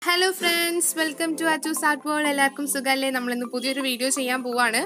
hello friends welcome to Achu sat world എല്ലാവർക്കും സുഖമല്ലേ നമ്മളിന്ന് പുതിയൊരു വീഡിയോ ചെയ്യാൻ പോവാണ്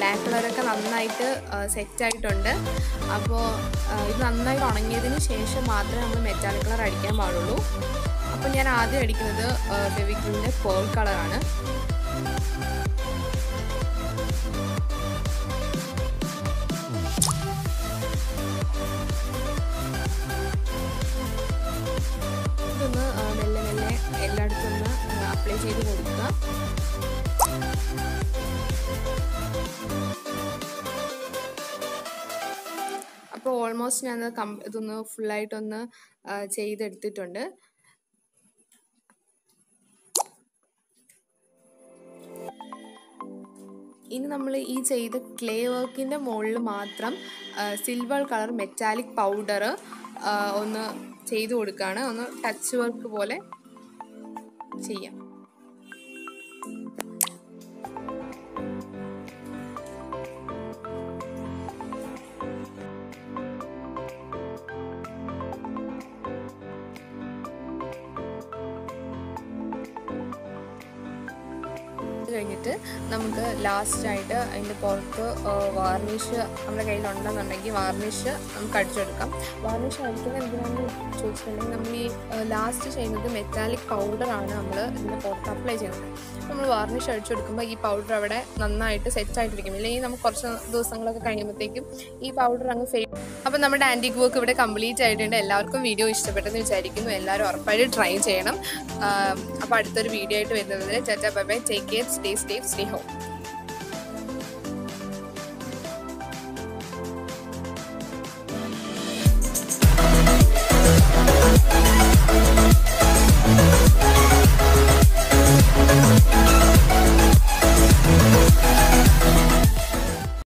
ബ്ലാക്ക് കളറൊക്കെ നന്നായിട്ട് സെറ്റ് ആയിട്ടുണ്ട് അപ്പോൾ ഇത് നന്നായിട്ട് ഉണങ്ങിയതിന് ശേഷം മാത്രമേ നമ്മൾ മെറ്റാലിക് കളർ അടിക്കാൻ പാടുള്ളൂ അപ്പോൾ ഞാൻ ആദ്യം അടിക്കുന്നത് ഫെവിക്രിലിൻ്റെ പേൾ കളറാണ് ഇതൊന്ന് മെല്ലെ മെല്ലെ എല്ലായിടത്തും ഒന്ന് അപ്ലൈ ചെയ്ത് കൊടുക്കുക അപ്പോൾ ഓൾമോസ്റ്റ് ഞാൻ കം ഇതൊന്ന് ഫുള്ളായിട്ടൊന്ന് ചെയ്തെടുത്തിട്ടുണ്ട് ഇനി നമ്മൾ ഈ ചെയ്ത ക്ലേ വർക്കിൻ്റെ മുകളിൽ മാത്രം സിൽവർ കളർ മെറ്റാലിക് പൗഡർ ഒന്ന് ചെയ്തു കൊടുക്കുകയാണ് ഒന്ന് ടച്ച് വർക്ക് പോലെ ചെയ്യാം കഴിഞ്ഞിട്ട് നമുക്ക് ലാസ്റ്റായിട്ട് അതിൻ്റെ പുറത്ത് വാർണിഷ് നമ്മുടെ കയ്യിലുണ്ടെന്നുണ്ടെങ്കിൽ വാർണിഷ് നമുക്ക് അടിച്ചെടുക്കാം വാർണിഷ് അടിക്കുന്നത് എന്തിനാണെന്ന് ചോദിച്ചിട്ടുണ്ടെങ്കിൽ നമ്മൾ ഈ ലാസ്റ്റ് ചെയ്യുന്നത് മെറ്റാലിക് പൗഡറാണ് നമ്മൾ ഇതിൻ്റെ പുറത്ത് അപ്ലൈ ചെയ്യുന്നത് നമ്മൾ വാർണിഷ് അടിച്ചെടുക്കുമ്പോൾ ഈ പൗഡർ അവിടെ നന്നായിട്ട് സെറ്റ് ആയിട്ടിരിക്കും ഇല്ലെങ്കിൽ നമുക്ക് കുറച്ച് ദിവസങ്ങളൊക്കെ കഴിയുമ്പോഴത്തേക്കും ഈ പൗഡർ അങ്ങ് ഫെയിൽ അപ്പോൾ നമ്മുടെ ആൻറ്റിക് വർക്ക് ഇവിടെ കംപ്ലീറ്റ് ആയിട്ടുണ്ട് എല്ലാവർക്കും വീഡിയോ ഇഷ്ടപ്പെട്ടെന്ന് വിചാരിക്കുന്നു എല്ലാവരും ഉറപ്പായിട്ട് ട്രൈ ചെയ്യണം അപ്പോൾ അടുത്തൊരു വീഡിയോ ആയിട്ട് വരുന്നത് ചാറ്റ bye bye take care stay safe stay home